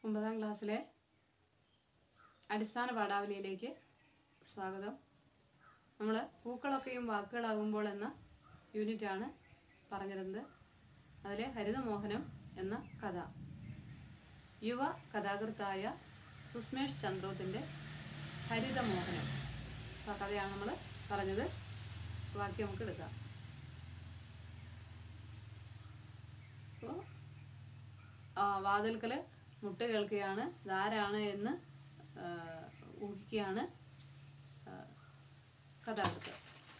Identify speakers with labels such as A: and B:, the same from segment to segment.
A: ഒമ്പതാം ക്ലാസ്സിലെ അടിസ്ഥാന പാഠാവലിയിലേക്ക് സ്വാഗതം നമ്മൾ പൂക്കളൊക്കെയും വാക്കുകളാകുമ്പോൾ എന്ന യൂണിറ്റാണ് പറഞ്ഞിരുന്നത് അതിലെ ഹരിതമോഹനം എന്ന കഥ യുവ കഥാകൃത്തായ സുസ്മേഷ് ചന്ദ്രോത്തിൻ്റെ ഹരിതമോഹനം ആ കഥയാണ് നമ്മൾ പറഞ്ഞത് ബാക്കി നമുക്ക് എടുക്കാം അപ്പോൾ വാതിൽക്കൽ മുട്ട കേൾക്കുകയാണ് ഇതാരാണ് എന്ന് ആ, ഊഹിക്കുകയാണ് ആ, കഥാകൃത്ത്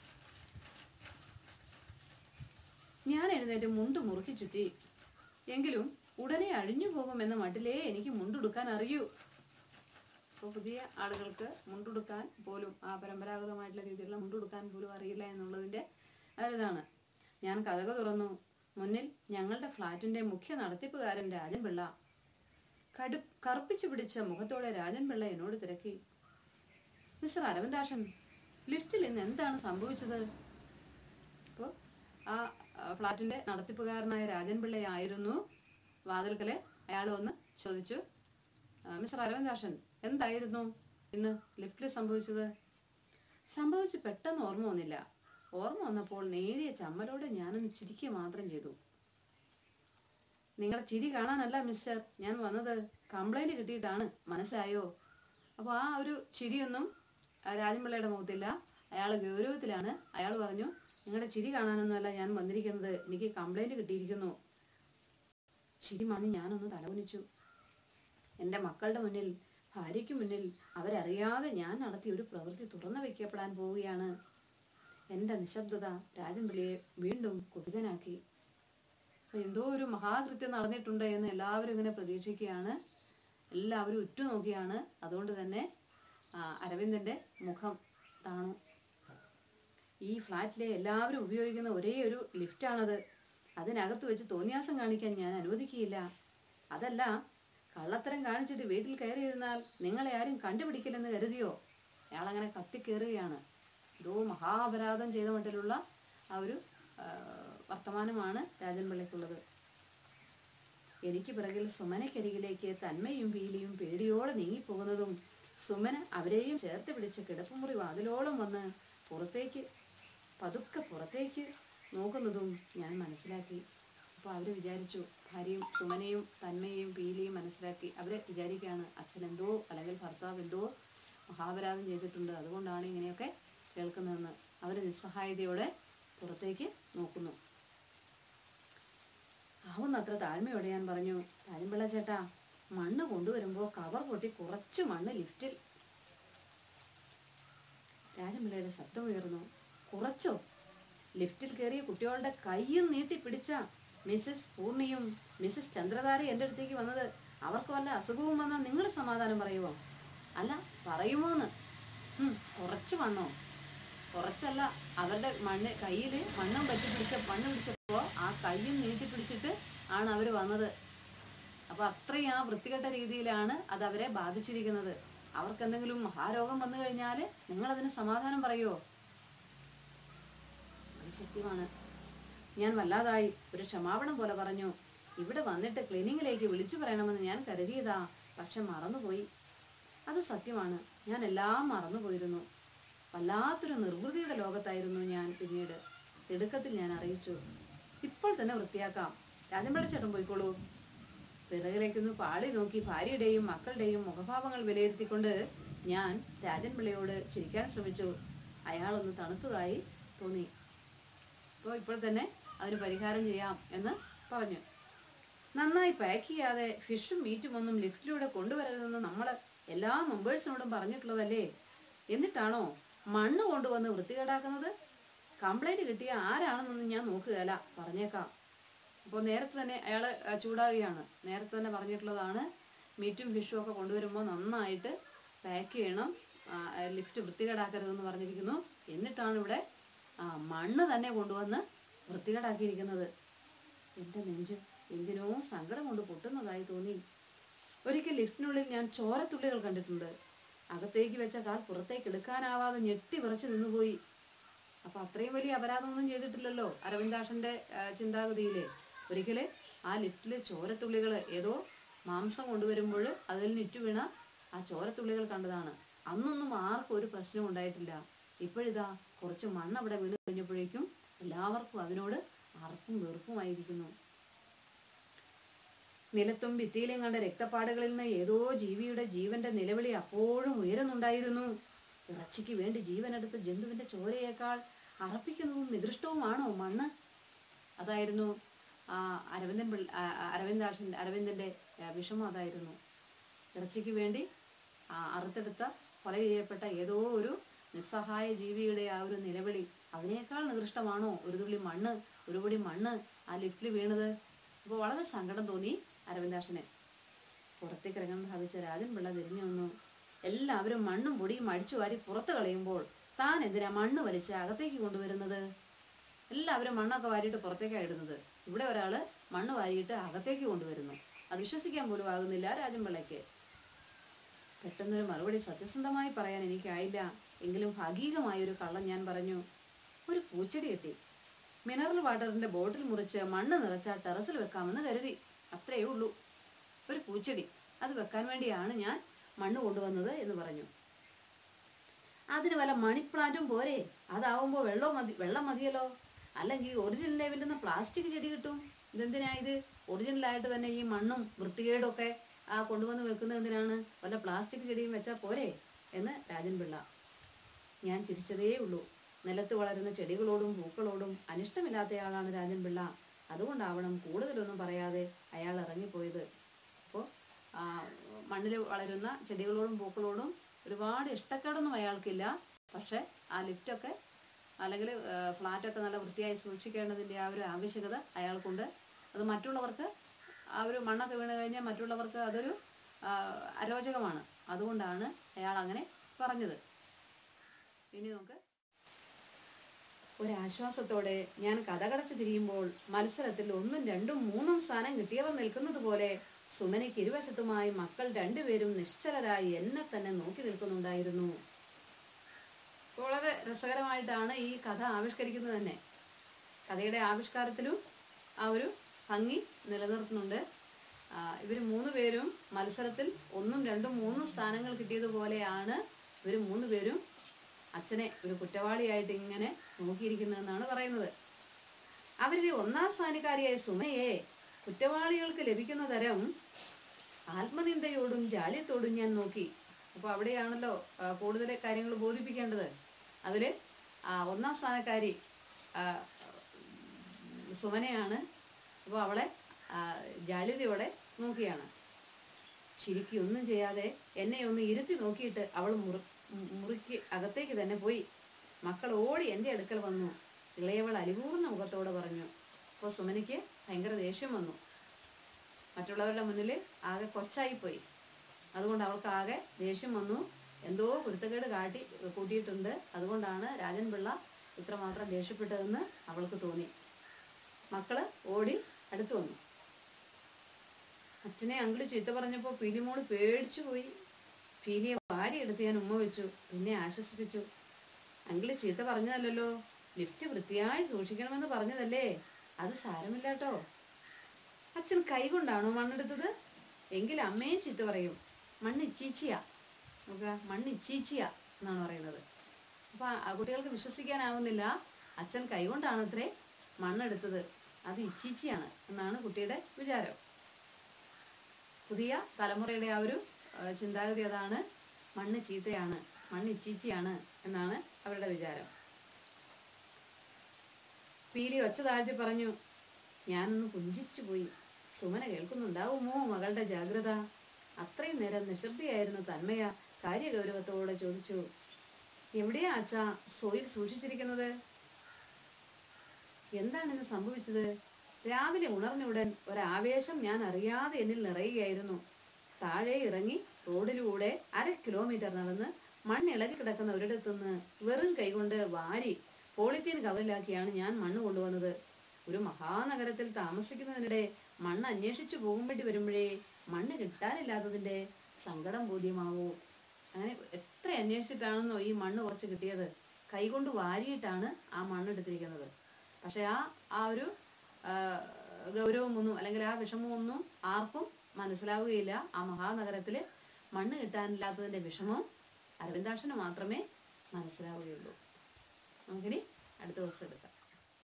A: ഞാൻ എഴുന്നേറ്റ് മുണ്ട് മുറുക്കി ചുറ്റി എങ്കിലും ഉടനെ അഴിഞ്ഞു പോകുമെന്ന മട്ടിലേ എനിക്ക് മുണ്ടുടുക്കാൻ അറിയൂ ഇപ്പോൾ പുതിയ ആളുകൾക്ക് മുണ്ടുടുക്കാൻ പോലും ആ പരമ്പരാഗതമായിട്ടുള്ള രീതിയിലുള്ള മുണ്ടുടുക്കാൻ പോലും അറിയില്ല എന്നുള്ളതിൻ്റെ ഒരിതാണ് ഞാൻ കഥക തുറന്നു മുന്നിൽ ഞങ്ങളുടെ ഫ്ലാറ്റിൻ്റെ മുഖ്യ നടത്തിപ്പുകാരൻ രാജൻ പിള്ള കടു കറുപ്പിച്ചു പിടിച്ച മുഖത്തോടെ രാജൻ പിള്ള എന്നോട് തിരക്കി മിസ്റ്റർ അരവിന്ദാഷൻ ലിഫ്റ്റിൽ ഇന്ന് എന്താണ് സംഭവിച്ചത് അപ്പോൾ ആ ആ, ഫ്ലാറ്റിന്റെ നടത്തിപ്പുകാരനായ രാജൻ പിള്ളയായിരുന്നു വാതിൽക്കലെ അയാൾ വന്ന് ചോദിച്ചു "ആ, മിസ്റ്റർ അരവിന്ദാഷൻ എന്തായിരുന്നു ഇന്ന് ലിഫ്റ്റിൽ സംഭവിച്ചത് സംഭവിച്ച് പെട്ടെന്ന് ഓർമ്മ വന്നില്ല ഓർമ്മ വന്നപ്പോൾ നേരിയ ചമ്മലോടെ ഞാനൊന്ന് ചിരിക്കുക മാത്രം ചെയ്തു നിങ്ങളെ ചിരി കാണാനല്ല മിസ്റ്റർ ഞാൻ വന്നത് കംപ്ലൈന്റ് കിട്ടിയിട്ടാണ് മനസ്സിലായോ അപ്പോൾ ആ ഒരു ചിരിയൊന്നും ആ രാജൻപിള്ളയുടെ മുഖത്തില്ല അയാൾ ഗൗരവത്തിലാണ് അയാൾ പറഞ്ഞു നിങ്ങളുടെ ചിരി കാണാനൊന്നുമല്ല ഞാൻ വന്നിരിക്കുന്നത് എനിക്ക് കംപ്ലൈന്റ് കിട്ടിയിരിക്കുന്നു ചിരി മണി ഞാനൊന്ന് തലകുനിച്ചു എൻ്റെ മക്കളുടെ മുന്നിൽ ഭാര്യയ്ക്ക് മുന്നിൽ അവരറിയാതെ ഞാൻ നടത്തിയ ഒരു പ്രവൃത്തി തുറന്നു വയ്ക്കപ്പെടാൻ പോവുകയാണ് എൻ്റെ നിശബ്ദത രാജൻപിള്ളിയെ വീണ്ടും കുപിതനാക്കി അപ്പൊ എന്തോ ഒരു മഹാകൃത്യം നടന്നിട്ടുണ്ട് എന്ന് എല്ലാവരും ഇങ്ങനെ പ്രതീക്ഷിക്കുകയാണ് എല്ലാവരും ഉറ്റുനോക്കിയാണ് അതുകൊണ്ട് തന്നെ ആ, അരവിന്ദന്റെ മുഖം താണു ഈ ഫ്ലാറ്റിലെ എല്ലാവരും ഉപയോഗിക്കുന്ന ഒരേ ഒരു ലിഫ്റ്റാണത് അതിനകത്ത് വെച്ച് തോന്നിയാസം കാണിക്കാൻ ഞാൻ അനുവദിക്കുകയില്ല അതല്ല കള്ളത്തരം കാണിച്ചിട്ട് വീട്ടിൽ കയറിയിരുന്നാൽ നിങ്ങളെ ആരും കണ്ടുപിടിക്കില്ലെന്ന് കരുതിയോ അയാളങ്ങനെ കത്തിക്കേറുകയാണ് എന്തോ മഹാപരാധം ചെയ്ത മട്ടിലുള്ള ആ ഒരു ആ, വർത്തമാനമാണ് രാജൻ പിള്ളയ്ക്കുള്ളത് എനിക്ക് പിറകിൽ സുമനക്കരികിലേക്ക് തന്മയും പീലിയും പേടിയോടെ നീങ്ങിപ്പോകുന്നതും സുമന അവരെയും ചേർത്ത് പിടിച്ച് കിടപ്പുമുറി വാതിലോളം വന്ന് പുറത്തേക്ക് പതുക്കെ പുറത്തേക്ക് നോക്കുന്നതും ഞാൻ മനസ്സിലാക്കി അപ്പോൾ അവർ വിചാരിച്ചു ഭാര്യയും സുമനയും തന്മയും പീലിയും മനസ്സിലാക്കി അവർ വിചാരിക്കുകയാണ് അച്ഛൻ എന്തോ അല്ലെങ്കിൽ ഭർത്താവ് എന്തോ മഹാപരാധം ചെയ്തിട്ടുണ്ട് അതുകൊണ്ടാണ് ഇങ്ങനെയൊക്കെ കേൾക്കുന്നതെന്ന് അവർ നിസ്സഹായതയോടെ പുറത്തേക്ക് നോക്കുന്നു ആവുന്നത്ര താഴ്മയോടെ ഞാൻ പറഞ്ഞു താഴ്പിള്ള ചേട്ടാ മണ്ണ് കൊണ്ടുവരുമ്പോൾ കവർ പൊട്ടി കുറച്ച് മണ്ണ് ലിഫ്റ്റിൽ രാജപിള്ളയുടെ ശബ്ദം ഉയർന്നു കുറച്ചോ ലിഫ്റ്റിൽ കയറിയ കുട്ടികളുടെ കൈയും നീട്ടി പിടിച്ച മിസ്സസ് പൂർണിയും മിസ്സസ് ചന്ദ്രധാര എൻ്റെ അടുത്തേക്ക് വന്നത് അവർക്ക് വല്ല അസുഖവും വന്നാൽ നിങ്ങൾ സമാധാനം പറയുമോ അല്ല പറയുമോന്ന് ഉം, കുറച്ച് മണ്ണോ കുറച്ചല്ല അവരുടെ മണ്ണ് കയ്യിൽ മണ്ണും പറ്റി പിടിച്ച മണ്ണ് പിടിച്ചപ്പോൾ ആ കയ്യും നീട്ടി പിടിച്ചിട്ട് ആണ് അവർ വന്നത് അപ്പൊ അത്രയും ആ വൃത്തികെട്ട രീതിയിലാണ് അത് അവരെ ബാധിച്ചിരിക്കുന്നത് അവർക്ക് എന്തെങ്കിലും മഹാരോഗം വന്നു കഴിഞ്ഞാൽ നിങ്ങൾ അതിന് സമാധാനം പറയുമോ അത് സത്യമാണ് ഞാൻ വല്ലാതായി ഒരു ക്ഷമാപണം പോലെ പറഞ്ഞു ഇവിടെ വന്നിട്ട് ക്ലീനിങ്ങിലേക്ക് വിളിച്ചു പറയണമെന്ന് ഞാൻ കരുതിയതാ പക്ഷെ മറന്നുപോയി അത് സത്യമാണ് ഞാൻ എല്ലാം മറന്നുപോയിരുന്നു വല്ലാത്തൊരു നിർവൃതിയുടെ ലോകത്തായിരുന്നു ഞാൻ പിന്നീട് തിടുക്കത്തിൽ ഞാൻ അറിയിച്ചു ഇപ്പോൾ തന്നെ വൃത്തിയാക്കാം രാജൻപിള്ള ചേട്ടൻ പോയിക്കോളൂ പിറകിലേക്കൊന്ന് പാടി നോക്കി ഭാര്യയുടെയും മക്കളുടെയും മുഖഭാവങ്ങൾ വിലയിരുത്തിക്കൊണ്ട് ഞാൻ രാജൻപിള്ളയോട് ചിരിക്കാൻ ശ്രമിച്ചു അയാളൊന്ന് തണുത്തതായി തോന്നി അപ്പോൾ ഇപ്പോൾ തന്നെ അതിന് പരിഹാരം ചെയ്യാം എന്ന് പറഞ്ഞു നന്നായി പാക്ക് ചെയ്യാതെ ഫിഷും മീറ്റും ഒന്നും ലിഫ്റ്റിലൂടെ കൊണ്ടുവരരുതെന്ന് നമ്മൾ എല്ലാ മെമ്പേഴ്സിനോടും പറഞ്ഞിട്ടുള്ളതല്ലേ എന്നിട്ടാണോ മണ്ണ് കൊണ്ടുവന്ന് വൃത്തികേടാക്കുന്നത് കംപ്ലൈന്റ് കിട്ടിയ ആരാണെന്നൊന്നും ഞാൻ നോക്കുകയല്ല പറഞ്ഞേക്കാം അപ്പോൾ നേരത്തെ തന്നെ അയാൾ ചൂടാകുകയാണ് നേരത്തെ തന്നെ പറഞ്ഞിട്ടുള്ളതാണ് മീറ്റും ഫിഷും ഒക്കെ കൊണ്ടുവരുമ്പോൾ നന്നായിട്ട് പാക്ക് ചെയ്യണം ആ, ലിഫ്റ്റ് വൃത്തികേടാക്കരുതെന്ന് പറഞ്ഞിരിക്കുന്നു എന്നിട്ടാണ് ഇവിടെ ആ, മണ്ണ് തന്നെ കൊണ്ടുവന്ന് വൃത്തികേടാക്കിയിരിക്കുന്നത് എൻ്റെ നെഞ്ച് എന്തിനോ സങ്കടം കൊണ്ട് പൊട്ടുന്നതായി തോന്നി ഒരിക്കൽ ലിഫ്റ്റിനുള്ളിൽ ഞാൻ ചോരത്തുള്ളികൾ കണ്ടിട്ടുണ്ട് അകത്തേക്ക് വെച്ച കാൽ പുറത്തേക്ക് എടുക്കാനാവാതെ ഞെട്ടി വിറച്ചു നിന്നുപോയി അപ്പൊ അത്രയും വലിയ അപരാധമൊന്നും ചെയ്തിട്ടില്ലല്ലോ അരവിന്ദാഷന്റെ ആ, ചിന്താഗതിയില് ഒരിക്കല് ആ ലിഫ്റ്റിലെ ചോരത്തുള്ളികൾ ഏതോ മാംസം കൊണ്ടുവരുമ്പോൾ അതിൽ നിറ്റു വീണ ആ ചോരത്തുള്ളികൾ കണ്ടതാണ് അന്നൊന്നും ആർക്കും ഒരു പ്രശ്നം ഉണ്ടായിട്ടില്ല ഇപ്പോഴിതാ കുറച്ച് മണ്ണ് അവിടെ വീണ് കഴിഞ്ഞപ്പോഴേക്കും എല്ലാവർക്കും അതിനോട് അറപ്പും വെറുപ്പുമായിരിക്കുന്നു നിലത്തും ഭിത്തിയിലും കണ്ട രക്തപ്പാടുകളിൽ നിന്ന് ഏതോ ജീവിയുടെ ജീവന്റെ നിലവിളി അപ്പോഴും ഉയരുന്നുണ്ടായിരുന്നു ഇറച്ചിക്ക് വേണ്ടി ജീവനെടുത്ത ജന്തുവിന്റെ ചോരയേക്കാൾ അറപ്പിക്കുന്നതും നികൃഷ്ടവുമാണോ മണ്ണ് അതായിരുന്നു ആ അരവിന്ദൻ പിള്ള ആ, ആ, അരവിന്ദാക്ഷൻ അരവിന്ദന്റെ ആ, വിഷമം അതായിരുന്നു ഇറച്ചിക്ക് വേണ്ടി ആ, അറുത്തെടുത്ത കൊല ചെയ്യപ്പെട്ട ഏതോ ഒരു നിസ്സഹായ ജീവിയുടെ ആ ഒരു നിലവിളി അതിനേക്കാൾ നികൃഷ്ടമാണോ ഒരു തുള്ളി മണ്ണ് ഒരു പൊടി മണ്ണ് ആ ലിഫ്റ്റിൽ വീണത് അപ്പോൾ വളരെ സങ്കടം തോന്നി അരവിന്ദാക്ഷന് പുറത്തേക്ക് ഇറങ്ങാൻ ഭാവിച്ച രാജൻ പിള്ള തിരിഞ്ഞു വന്നു എല്ലാവരും മണ്ണും പൊടിയും അടിച്ചു വാരി പുറത്ത് കളയുമ്പോൾ താൻ എന്തിനാ മണ്ണ് വലിച്ച് അകത്തേക്ക് കൊണ്ടുവരുന്നത് എല്ലാവരും മണ്ണൊക്കെ വാരിയിട്ട് പുറത്തേക്കാണ് ഇടുന്നത് ഇവിടെ ഒരാള് മണ്ണ് വാരിയിട്ട് അകത്തേക്ക് കൊണ്ടുവരുന്നു അത് വിശ്വസിക്കാൻ പോലും ആകുന്നില്ല രാജൻ പിള്ളയ്ക്ക് പെട്ടെന്നൊരു മറുപടി സത്യസന്ധമായി പറയാൻ എനിക്കായില്ല എങ്കിലും ഭാഗികമായ ഒരു കള്ളം ഞാൻ പറഞ്ഞു ഒരു പൂച്ചെടി കെട്ടി മിനറൽ വാട്ടറിന്റെ ബോട്ടിൽ മുറിച്ച് മണ്ണ് നിറച്ച ടെറസിൽ വെക്കാമെന്ന് കരുതി അത്രയേ ഉള്ളൂ ഒരു പൂച്ചെടി അത് വെക്കാൻ വേണ്ടിയാണ് ഞാൻ മണ്ണ് കൊണ്ടുവന്നത് എന്ന് പറഞ്ഞു അതിന് വല്ല മണി പ്ലാന്റും പോരെ അതാവുമ്പോൾ വെള്ളം മതി വെള്ളം മതിയല്ലോ അല്ലെങ്കിൽ ഒറിജിനൽ ലെവലിൽ നിന്ന് പ്ലാസ്റ്റിക് ചെടി കിട്ടും ഇതെന്തിനാ ഇത് ഒറിജിനലായിട്ട് തന്നെ ഈ മണ്ണും വൃത്തികേടും ഒക്കെ ആ കൊണ്ടുവന്ന് വെക്കുന്നത് എന്തിനാണ് വല്ല പ്ലാസ്റ്റിക് ചെടിയും വെച്ചാൽ പോരെ എന്ന് രാജൻ പിള്ള ഞാൻ ചിരിച്ചതേ ഉള്ളൂ നിലത്ത് വളരുന്ന ചെടികളോടും പൂക്കളോടും അനിഷ്ടമില്ലാത്തയാളാണ് രാജൻ പിള്ള അതുകൊണ്ടാവണം കൂടുതലൊന്നും പറയാതെ അയാൾ ഇറങ്ങിപ്പോയത് അപ്പോൾ മണ്ണിൽ വളരുന്ന ചെടികളോടും പൂക്കളോടും ഒരുപാട് ഇഷ്ടക്കേടൊന്നും അയാൾക്കില്ല പക്ഷെ ആ ലിഫ്റ്റൊക്കെ അല്ലെങ്കിൽ ഫ്ലാറ്റൊക്കെ നല്ല വൃത്തിയായി സൂക്ഷിക്കേണ്ടതിൻ്റെ ആ ഒരു ആവശ്യകത അയാൾക്കുണ്ട് അത് മറ്റുള്ളവർക്ക് ആ ഒരു മണ്ണൊക്കെ വീണ് കഴിഞ്ഞാൽ മറ്റുള്ളവർക്ക് അതൊരു ആ, അരോചകമാണ് അതുകൊണ്ടാണ് അയാൾ അങ്ങനെ പറഞ്ഞത് ഇനി നമുക്ക് ഒരാശ്വാസത്തോടെ ഞാൻ കഥകടച്ചു തിരിയുമ്പോൾ മത്സരത്തിൽ ഒന്നും രണ്ടും മൂന്നും സ്ഥാനം കിട്ടിയവർ നിൽക്കുന്നത് പോലെ സുമനയ്ക്ക് ഇരുവശത്തുമായി മക്കൾ രണ്ടുപേരും നിശ്ചലരായി എന്നെ തന്നെ നോക്കി നിൽക്കുന്നുണ്ടായിരുന്നു വളരെ രസകരമായിട്ടാണ് ഈ കഥ ആവിഷ്കരിക്കുന്നത് തന്നെ കഥയുടെ ആവിഷ്കാരത്തിലും ആ ഒരു ഭംഗി നിലനിർത്തുന്നുണ്ട് ഇവർ മൂന്ന് പേരും മത്സരത്തിൽ ഒന്നും രണ്ടും മൂന്നും സ്ഥാനങ്ങൾ കിട്ടിയതുപോലെയാണ് ഇവർ മൂന്ന് പേരും അച്ഛനെ ഒരു കുറ്റവാളിയായിട്ട് ഇങ്ങനെ നോക്കിയിരിക്കുന്നതെന്നാണ് പറയുന്നത് അവരിലെ ഒന്നാം സ്ഥാനക്കാരിയായ സുമയെ കുറ്റവാളികൾക്ക് ലഭിക്കുന്ന തരം ആത്മനിന്ദയോടും ജാള്യത്തോടും ഞാൻ നോക്കി അപ്പോൾ അവിടെയാണല്ലോ ആ, കൂടുതൽ കാര്യങ്ങൾ ബോധിപ്പിക്കേണ്ടത് അതിൽ ഒന്നാം സ്ഥാനക്കാരി ആ, സുമനയാണ് അപ്പോൾ അവളെ ആ, ജാള്യതയോടെ നോക്കിയാണ് ശരിക്കും ഒന്നും ചെയ്യാതെ എന്നെ ഒന്ന് ഇരുത്തി നോക്കിയിട്ട് അവൾ മുറി മുറിക്ക് അകത്തേക്ക് തന്നെ പോയി മക്കൾ ഓടി എൻ്റെ അടുക്കൽ വന്നു ഇളയവൾ അലിപൂർന്ന മുഖത്തോടെ പറഞ്ഞു അപ്പോൾ സുമനിക്ക് ഭയങ്കര ദേഷ്യം വന്നു മറ്റുള്ളവരുടെ മുന്നിൽ ആകെ കൊച്ചായിപ്പോയി അതുകൊണ്ട് അവൾക്ക് ആകെ ദേഷ്യം വന്നു എന്തോ കുരുത്തക്കേട് കാട്ടി കൂട്ടിയിട്ടുണ്ട് അതുകൊണ്ടാണ് രാജൻ പിള്ള ഇത്രമാത്രം ദേഷ്യപ്പെട്ടതെന്ന് അവൾക്ക് തോന്നി മക്കള് ഓടി അടുത്തു വന്നു അച്ഛനെ അങ്കിള് ചീത്ത പറഞ്ഞപ്പോൾ പീലിമോള് പേടിച്ചു പോയി പീലിയെ വാരി എടുത്ത് ഞാൻ ഉമ്മ വെച്ചു പിന്നെ ആശ്വസിപ്പിച്ചു അങ്കിള് ചീത്ത പറഞ്ഞതല്ലല്ലോ ലിഫ്റ്റ് വൃത്തിയായി സൂക്ഷിക്കണമെന്ന് പറഞ്ഞതല്ലേ അത് സാരമില്ല കേട്ടോ അച്ഛൻ കൈകൊണ്ടാണോ മണ്ണെടുത്തത് എങ്കിൽ അമ്മയും ചീത്ത പറയും മണ്ണ് ഇച്ചീച്ചിയാ നോക്കുക മണ്ണ് ഇച്ചീച്ചിയാ എന്നാണ് പറയുന്നത് അപ്പൊ ആ കുട്ടികൾക്ക് വിശ്വസിക്കാനാവുന്നില്ല അച്ഛൻ കൈകൊണ്ടാണ് അത്രേ മണ്ണെടുത്തത് അത് ഇച്ചീച്ചിയാണ് എന്നാണ് കുട്ടിയുടെ വിചാരം പുതിയ തലമുറയുടെ ആ ഒരു ആ, ചിന്താഗതി അതാണ് മണ്ണ് ചീത്തയാണ് മണ്ണ് ഇച്ചീച്ചിയാണ് എന്നാണ് അവരുടെ വിചാരം പീലി ഒച്ച താഴ്ത്തി പറഞ്ഞു ഞാനൊന്ന് പുഞ്ചിരിച്ചു പോയി സുമന കേൾക്കുന്നുണ്ടാവുമോ മകളുടെ ജാഗ്രത അത്രയും നേരം നിശബ്ദയായിരുന്നു തന്മയ കാര്യഗൗരവത്തോടെ ചോദിച്ചു എവിടെയാ അച്ഛാ സോയിൽ സൂക്ഷിച്ചിരിക്കുന്നത് എന്താണ് ഇന്ന് സംഭവിച്ചത് രാവിലെ ഉണർന്നയുടൻ ഒരാവേശം ഞാൻ അറിയാതെ എന്നിൽ നിറയുകയായിരുന്നു താഴെ ഇറങ്ങി റോഡിലൂടെ അര കിലോമീറ്റർ നടന്ന് മണ്ണിളകി കിടക്കുന്ന ഒരിടത്തുനിന്ന് വെറും കൈകൊണ്ട് വാരി പോളിത്തീൻ കവറിലാക്കിയാണ് ഞാൻ മണ്ണ് കൊണ്ടുവന്നത് ഒരു മഹാനഗരത്തിൽ താമസിക്കുന്നതിനിടെ മണ്ണ് അന്വേഷിച്ചു പോകുമ്പേണ്ടി വരുമ്പോഴേ മണ്ണ് കിട്ടാനില്ലാത്തതിന്റെ സങ്കടം ബോധ്യമാവൂ അങ്ങനെ എത്ര അന്വേഷിച്ചിട്ടാണെന്നോ ഈ മണ്ണ് കുറച്ച് കിട്ടിയത് കൈകൊണ്ട് വാരിയിട്ടാണ് ആ മണ്ണ് എടുത്തിരിക്കുന്നത് പക്ഷെ ആ ആ ഒരു ആ, ഗൗരവമൊന്നും അല്ലെങ്കിൽ ആ വിഷമമൊന്നും ആർക്കും മനസ്സിലാവുകയില്ല ആ മഹാനഗരത്തിൽ മണ്ണ് കിട്ടാനില്ലാത്തതിന്റെ വിഷമവും അരവിന്ദാക്ഷന് മാത്രമേ മനസ്സിലാവുകയുള്ളൂ നമുക്കിനി അടുത്ത ദിവസം എടുക്കാം